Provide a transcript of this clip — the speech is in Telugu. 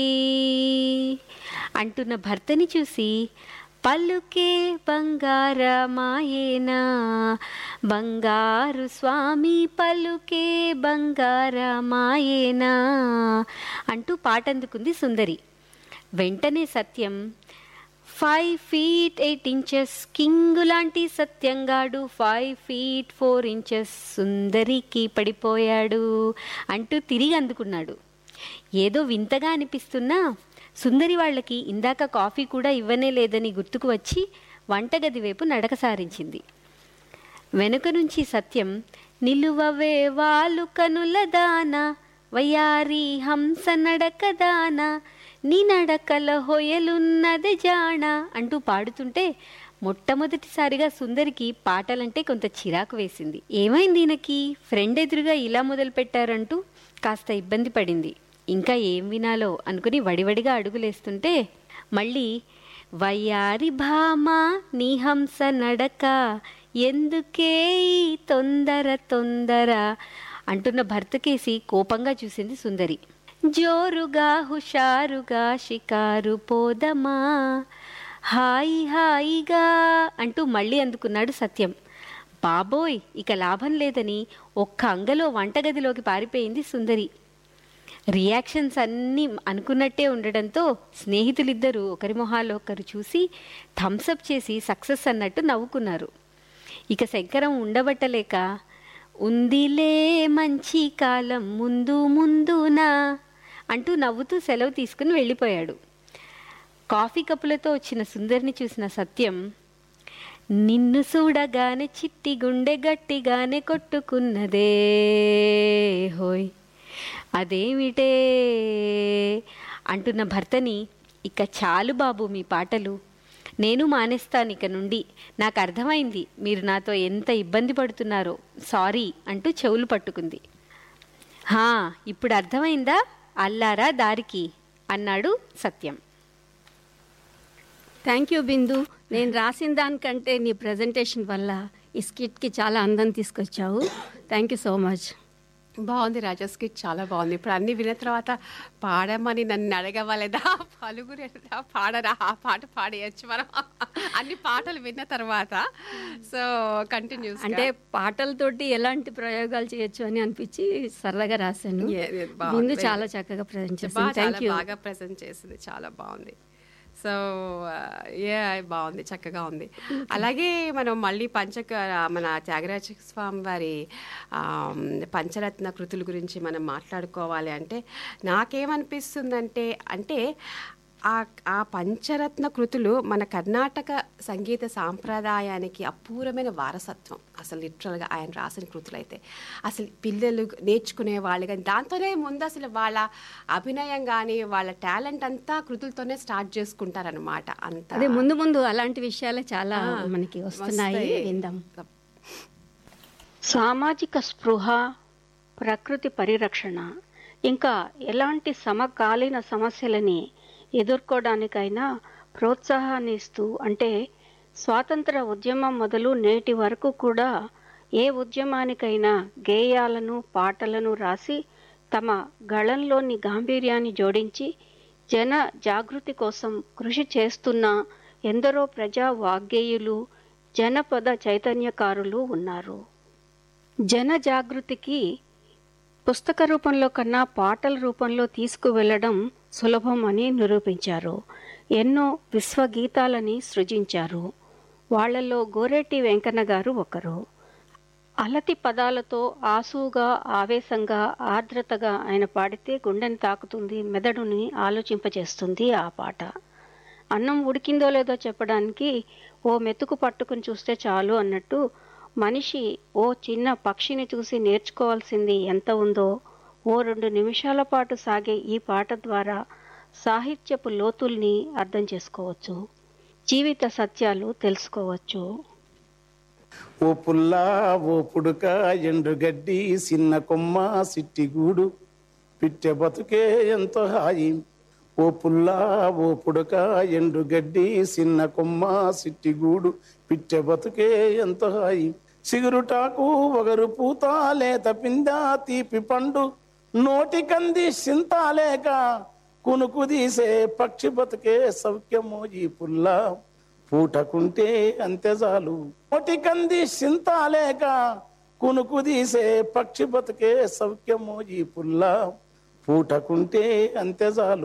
అంటున్న భర్తని చూసి పలుకే బంగారమాయేనా బంగారు స్వామి పలుకే బంగారమాయేనా అంటూ పాట అందుకుంది సుందరి వెంటనే Satyam five feet eight inches king లాంటి సత్యంగాడు ఫైవ్ ఫీట్ ఫోర్ ఇంచెస్ సుందరికి పడిపోయాడు అంటూ తిరిగి అందుకున్నాడు ఏదో వింతగా అనిపిస్తున్నా సుందరి వాళ్ళకి ఇందాక కాఫీ కూడా ఇవ్వనే లేదని గుర్తుకు వచ్చి వంటగది వైపు నడక సారించింది వెనుక నుంచి సత్యం నిలువవే వాలు కనుల దాన వయారి హంస నడక దాన నీ నడకల హొయలున్నది జాణ అంటూ పాడుతుంటే మొట్టమొదటిసారిగా సుందరికి పాటలంటే కొంత చిరాకు వేసింది ఏమైంది ఈయనకి ఫ్రెండ్ ఎదురుగా ఇలా మొదలు పెట్టారంటూ కాస్త ఇబ్బంది పడింది ఇంకా ఏం వినాలో అనుకుని వడివడిగా అడుగులేస్తుంటే మళ్ళీ వయ్యారి భామ నీ హంస నడక ఎందుకే ఈ తొందర తొందర అంటున్న భర్తకేసి కోపంగా చూసింది సుందరి జోరుగా హుషారుగా షికారు పోదమా హాయి హాయిగా అంటూ మళ్ళీ అందుకున్నాడు సత్యం బాబోయ్ ఇక లాభం లేదని ఒక్క అంగలో వంటగదిలోకి పారిపోయింది సుందరి రియాక్షన్స్ అన్నీ అనుకున్నట్టే ఉండడంతో స్నేహితులిద్దరూ ఒకరి మొహాల్లో ఒకరు చూసి థమ్సప్ చేసి సక్సెస్ అన్నట్టు నవ్వుకున్నారు ఇక శంకరం ఉండబట్టలేక ఉందిలే మంచి కాలం ముందు ముందునా అంటూ నవ్వుతూ సెలవు తీసుకుని వెళ్ళిపోయాడు కాఫీ కప్పులతో వచ్చిన సుందరిని చూసిన సత్యం నిన్ను చూడగానే చిట్టి గుండె గట్టిగానే కొట్టుకున్నదే హోయ్ అదేమిటే అంటున్న భర్తని ఇక చాలు బాబు మీ పాటలు నేను మానేస్తాను ఇక నుండి నాకు అర్థమైంది మీరు నాతో ఎంత ఇబ్బంది పడుతున్నారో సారీ అంటూ చెవులు పట్టుకుంది హా ఇప్పుడు అర్థమైందా అల్లారా దారికి అన్నాడు సత్యం థ్యాంక్ యూ బిందు నేను రాసిన దానికంటే నీ ప్రజెంటేషన్ వల్ల ఈ స్కిట్కి చాలా అందం తీసుకొచ్చావు థ్యాంక్ యూ సో మచ్ బాగుంది రాజస్కి చాలా బాగుంది ఇప్పుడు అన్ని విన్న తర్వాత పాడమని నన్ను అడగవలేదా పలుగురేదా పాడరా ఆ పాట పాడేయచ్చు మనం అన్ని పాటలు విన్న తర్వాత సో కంటిన్యూస్ అంటే పాటలతోటి ఎలాంటి ప్రయోగాలు చేయొచ్చు అని అనిపించి సరదాగా రాశాను Yeah, yeah, బాగుంది. బిందు చాలా చక్కగా ప్రజెంట్ చేసింది బాగా థ్యాంక్ చాలా యూ బాగా ప్రజెంట్ చేసింది చాలా బాగుంది సో ఏ బాగుంది చక్కగా ఉంది అలాగే మనం మళ్ళీ పంచక మన త్యాగరాజ స్వామి వారి ఆమ్, పంచరత్న కృతుల గురించి మనం మాట్లాడుకోవాలి అంటే నాకేమనిపిస్తుందంటే అంటే ఆ ఆ పంచరత్న కృతులు మన కర్ణాటక సంగీత సాంప్రదాయానికి అపూర్వమైన వారసత్వం అసలు లిటరల్గా ఆయన రాసిన కృతులు అయితే అసలు పిల్లలు నేర్చుకునే వాళ్ళు కానీ దాంతోనే ముందు అసలు వాళ్ళ అభినయం కానీ వాళ్ళ టాలెంట్ అంతా కృతులతోనే స్టార్ట్ చేసుకుంటారనమాట అంత అదే ముందు ముందు అలాంటి విషయాలే చాలా ఆ, మనకి వస్తున్నాయి వస్తాయి. విందాం సామాజిక స్పృహ ప్రకృతి పరిరక్షణ ఇంకా ఎలాంటి సమకాలీన సమస్యలని ఎదుర్కోవడానికైనా ప్రోత్సాహాన్ని ఇస్తూ అంటే స్వాతంత్ర ఉద్యమం మొదలు నేటి వరకు కూడా ఏ ఉద్యమానికైనా గేయాలను పాటలను రాసి తమ గళంలోని గాంభీర్యాన్ని జోడించి జన జాగృతి కోసం కృషి చేస్తున్న ఎందరో ప్రజా వాగ్గేయులు జనపద చైతన్యకారులు ఉన్నారు జన జాగృతికి పుస్తక రూపంలో కన్నా పాటల రూపంలో తీసుకువెళ్ళడం సులభం అని నిరూపించారు ఎన్నో విశ్వగీతాలని సృజించారు వాళ్ళల్లో గోరెట్టి వెంకన్న గారు ఒకరు అలతి పదాలతో ఆసుగా ఆవేశంగా ఆర్ద్రతగా ఆయన పాడితే గుండెని తాకుతుంది మెదడుని ఆలోచింపజేస్తుంది ఆ పాట అన్నం ఉడికిందో లేదో చెప్పడానికి ఓ మెతుకు పట్టుకుని చూస్తే చాలు అన్నట్టు మనిషి ఓ చిన్న పక్షిని చూసి నేర్చుకోవాల్సింది ఎంత ఉందో ఓ రెండు నిమిషాల పాటు సాగే ఈ పాట ద్వారా సాహిత్యపు లోతుల్ని అర్థం చేసుకోవచ్చు జీవిత సత్యాలు తెలుసుకోవచ్చు ఓ పుల్లా ఓ పుడుక ఎండుగడ్డి సిన్న కొమ్మ సిట్టిగూడు పిట్టె బతుకే ఎంతో హాయి ఓ పుల్లా ఓ పుడక ఎండుగడ్డి సిన్న కొమ్మ సిట్టిగూడు పిట్టె బతుకే ఎంతో హాయి సిగురుటాకు ఒగరు పూత లేత పింద తీపి పండు నోటి కంది సింతాలేక కునుకు తీసే పక్షి బతుకే సౌఖ్యము ఈ పుల్ల పూటకుంటే అంతే చాలు మొటి కంది సింతాలేక కునుకు తీసే పక్షి బతుకే సౌఖ్యము ఈ పుల్ల పూటకుంటే అంతే చాలు